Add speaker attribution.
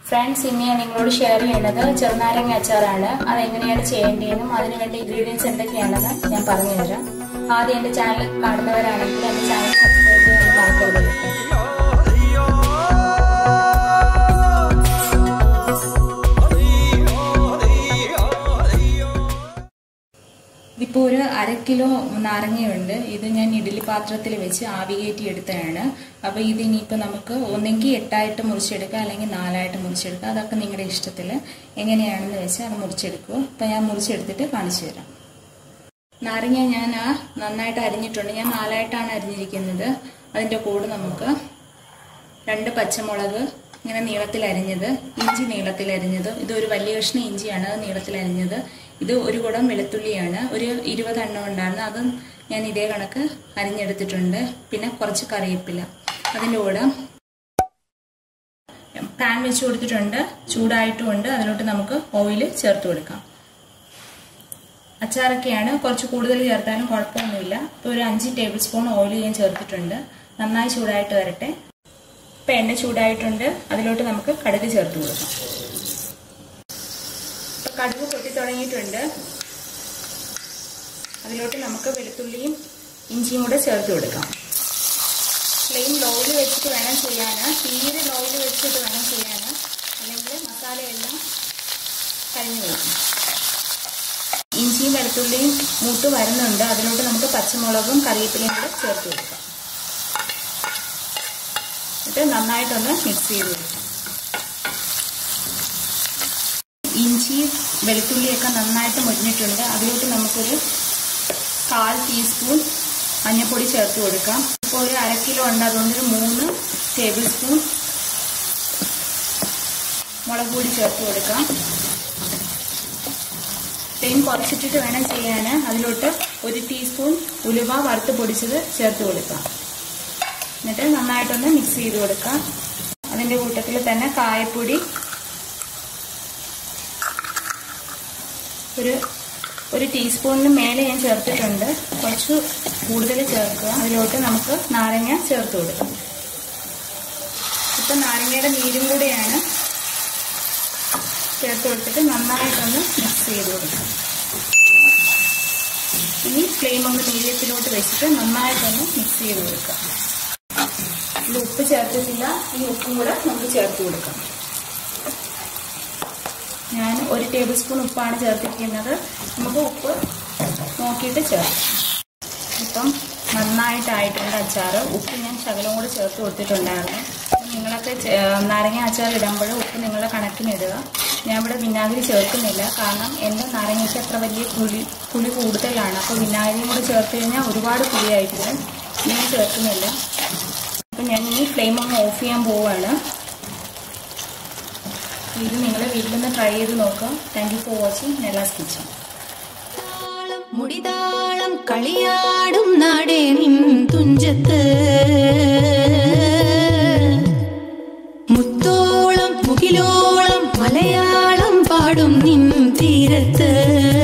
Speaker 1: friends ഇന്ന് ഞാൻ നിങ്ങളോട് ഷെയർ ചെയ്യുന്നത് ചെറുനാരങ്ങ അച്ചാറാണ് അത് എങ്ങനെയാണ് ചെയ്യേണ്ടതെന്നും അതിന് വേണ്ട ഇൻഗ്രീഡിയൻസ് എന്തൊക്കെയാണെന്ന് ഞാൻ പറഞ്ഞുതരാം ആദ്യം എന്റെ ചാനൽ കാണുന്നവരാണെങ്കിൽ എന്റെ ചാനൽ സബ്സ്ക്രൈബ് ചെയ്യാൻ മറക്കരുത് ഇതിപ്പോൾ ഒരു അര കിലോ നാരങ്ങയുണ്ട് ഇത് ഞാൻ ഇഡ്ഡലി പാത്രത്തിൽ വെച്ച് ആവി കയറ്റി എടുത്തതാണ് അപ്പോൾ ഇത് ഇനിയിപ്പോൾ നമുക്ക് ഒന്നെങ്കിൽ എട്ടായിട്ട് മുറിച്ചെടുക്കാം അല്ലെങ്കിൽ നാലായിട്ട് മുറിച്ചെടുക്കാം അതൊക്കെ നിങ്ങളുടെ ഇഷ്ടത്തിൽ എങ്ങനെയാണെന്ന് വെച്ച് അത് മുറിച്ചെടുക്കുക അപ്പോൾ ഞാൻ മുറിച്ചെടുത്തിട്ട് കാണിച്ചു തരാം നാരങ്ങ ഞാൻ നന്നായിട്ട് അരിഞ്ഞിട്ടുണ്ട് ഞാൻ നാലായിട്ടാണ് അരിഞ്ഞിരിക്കുന്നത് അതിൻ്റെ കൂടെ നമുക്ക് രണ്ട് പച്ചമുളക് ഇങ്ങനെ നീളത്തിൽ അരിഞ്ഞത് ഇഞ്ചി നീളത്തിൽ അരിഞ്ഞത് ഇത് ഒരു വലിയ കഷ്ണം ഇഞ്ചിയാണ് അത് നീളത്തിൽ അരിഞ്ഞത് ഇത് ഒരു കുടം വെളുത്തുള്ളിയാണ് ഒരു ഇരുപത് എണ്ണം ഉണ്ടായിരുന്നു അതും ഞാൻ ഇതേ കണക്ക് അരിഞ്ഞെടുത്തിട്ടുണ്ട് പിന്നെ കുറച്ച് കറിവേപ്പില അതിൻ്റെ കൂടെ പാൻ വെച്ച് കൊടുത്തിട്ടുണ്ട് ചൂടായിട്ടുമുണ്ട് അതിലോട്ട് നമുക്ക് ഓയിൽ ചേർത്ത് കൊടുക്കാം അച്ചാറൊക്കെയാണ് കുറച്ച് കൂടുതൽ ചേർത്താലും കുഴപ്പമൊന്നുമില്ല ഇപ്പോൾ ഒരു അഞ്ച് ടേബിൾ സ്പൂൺ ഓയിൽ ഞാൻ ചേർത്തിട്ടുണ്ട് നന്നായി ചൂടായിട്ട് വരട്ടെ ഇപ്പം എണ്ണ ചൂടായിട്ടുണ്ട് അതിലോട്ട് നമുക്ക് കടുക് ചേർത്ത് കൊടുക്കാം ഇപ്പം കടുക് പൊട്ടി തുടങ്ങിയിട്ടുണ്ട് അതിലോട്ട് നമുക്ക് വെളുത്തുള്ളിയും ഇഞ്ചിയും കൂടെ ചേർത്ത് കൊടുക്കാം ഫ്ലെയിം ലോയിൽ വെച്ചിട്ട് വേണം ചെയ്യാൻ തീരെ ലോയിൽ വെച്ചിട്ട് വേണം ചെയ്യാൻ അല്ലെങ്കിൽ മസാലയെല്ലാം കരിഞ്ഞു പോകും ഇഞ്ചിയും വെളുത്തുള്ളിയും മൂത്ത് വരുന്നുണ്ട് അതിലോട്ട് നമുക്ക് പച്ചമുളകും കറിവേപ്പിലയും കൂടെ ചേർത്ത് കൊടുക്കാം എന്നിട്ട് നന്നായിട്ടൊന്ന് മിക്സ് ചെയ്ത് കൊടുക്കാം ഇഞ്ചി വെളുത്തുള്ളിയൊക്കെ നന്നായിട്ട് മുരിഞ്ഞിട്ടുണ്ട് അതിലോട്ട് നമുക്കൊരു കാൽ ടീസ്പൂൺ മഞ്ഞൾപ്പൊടി ചേർത്ത് കൊടുക്കാം ഇപ്പോൾ ഒരു അര കിലോ ഉണ്ട് അതുകൊണ്ട് ഒരു മൂന്ന് ടേബിൾ സ്പൂൺ മുളക് പൊടി ചേർത്ത് കൊടുക്കാം ഫ്ലെയിം കുറച്ചിട്ടിട്ട് വേണം ചെയ്യാൻ അതിലോട്ട് ഒരു ടീസ്പൂൺ ഉലുവ വറുത്ത് പൊടിച്ചത് ചേർത്ത് കൊടുക്കാം എന്നിട്ട് നന്നായിട്ടൊന്ന് മിക്സ് ചെയ്ത് കൊടുക്കാം അതിൻ്റെ കൂട്ടത്തിൽ തന്നെ കായപ്പൊടി ഒരു ഒരു ടീസ്പൂണിന് മേലെ ഞാൻ ചേർത്തിട്ടുണ്ട് കുറച്ച് കൂടുതൽ ചേർക്കുക അതിലോട്ട് നമുക്ക് നാരങ്ങ ചേർത്ത് കൊടുക്കാം ഇപ്പം നാരങ്ങയുടെ നീരും കൂടെയാണ് ചേർത്ത് കൊടുത്തിട്ട് നന്നായിട്ടൊന്ന് മിക്സ് ചെയ്ത് കൊടുക്കാം ഇനി ഫ്ലെയിം ഒന്ന് മീഡിയത്തിലോട്ട് വെച്ചിട്ട് നന്നായിട്ടൊന്ന് മിക്സ് ചെയ്ത് കൊടുക്കാം ഇത് ഉപ്പ് ചേർത്തിട്ടില്ല ഈ ഉപ്പും കൂടെ നമുക്ക് ചേർത്ത് കൊടുക്കാം ഞാൻ ഒരു ടേബിൾ സ്പൂൺ ഉപ്പാണ് ചേർത്തിരിക്കുന്നത് നമുക്ക് ഉപ്പ് നോക്കിയിട്ട് ചേർക്കാം ഇപ്പം നന്നായിട്ടായിട്ടുണ്ട് അച്ചാർ ഉപ്പ് ഞാൻ ശകലം കൂടെ ചേർത്ത് കൊടുത്തിട്ടുണ്ടായിരുന്നു നിങ്ങളൊക്കെ നാരങ്ങ അച്ചാർ ഇടുമ്പോൾ ഉപ്പ് നിങ്ങളുടെ കണക്കിനിടുക ഞാൻ ഇവിടെ വിനാഗിരി ചേർക്കുന്നില്ല കാരണം എൻ്റെ നാരങ്ങയ്ക്ക് അത്ര വലിയ പുളി പുളി കൂടുതലാണ് അപ്പോൾ വിനാഗിരിയും കൂടെ ചേർത്ത് കഴിഞ്ഞാൽ ഒരുപാട് പുളിയായിരിക്കും ഞാൻ ചേർക്കുന്നില്ല അപ്പം ഞാൻ ഈ ഫ്ലെയിം ഒന്ന് ഓഫ് ചെയ്യാൻ പോവുകയാണ് ഇത് നിങ്ങൾ വീട്ടിലൊന്ന് ട്രൈ ചെയ്ത് നോക്കാം thank you for watching Nela's kitchen
Speaker 2: മുടിതാളം കളിയാടും നാടേ നിൻ തുഞ്ചത്ത് മുത്തോളം മുകിലോളം മലയാളം പാടും നിൻ തീരത്ത്